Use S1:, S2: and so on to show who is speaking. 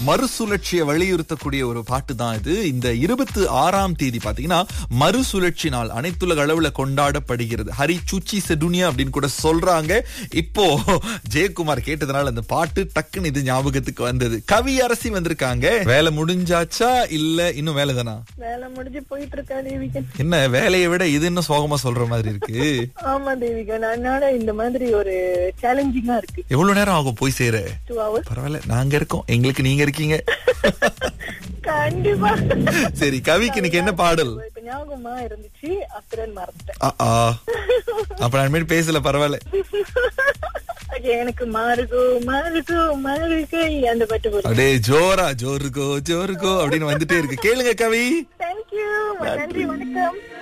S1: மறுசுழற்சியை வலியுறுத்தக்கூடிய ஒரு பாட்டு தான் இது இந்த இருபத்தி ஆறாம் தேதி பாத்தீங்கன்னா மறுசுழற்சி நாள் அனைத்துலக அளவுல கொண்டாடப்படுகிறது ஹரி சுச்சி செடுனியா அப்படின்னு கூட சொல்றாங்க இப்போ ஜெயக்குமார் கேட்டதுனால அந்த பாட்டு டக்குன்னு இது ஞாபகத்துக்கு வந்தது கவி அரசி வந்திருக்காங்க வேலை முடிஞ்சாச்சா இல்ல இன்னும் வேலை தானா
S2: வேலை முடிஞ்சு போயிட்டு இருக்கா தேவிகன்
S1: என்ன வேலையை விட இது இன்னும் சோகமா சொல்ற மாதிரி இருக்கு
S2: ஆமா தேவிகன் அதனால இந்த மாதிரி ஒரு சேலஞ்சிங்கா இருக்கு
S1: எவ்வளவு நேரம் ஆகும் போய் சேர
S2: டூ ஹவர்ஸ்
S1: பரவாயில்ல நாங்க இருக்கோம் எங்களுக்கு நீங்க இருக்கீங்க
S2: கண்டிப்பா
S1: சரி கவிக்கு இன்னைக்கு என்ன பாடல்
S2: இப்ப ஞாபகமா இருந்துச்சு அப்புறம் மறந்துட்டேன்
S1: ஆ, ஆ. அப்ப நான் இனிமேல் பேசல பரவாயில்ல
S2: Okay, எனக்கு மாறுகோ மாறுகோ மாறுகை அந்த பாட்டு போடுறேன்
S1: அடே ஜோரா ஜோருகோ ஜோருகோ அப்படின்னு வந்துட்டே இருக்கு கேளுங்க கவி
S2: தேங்க்யூ நன்றி வணக்கம்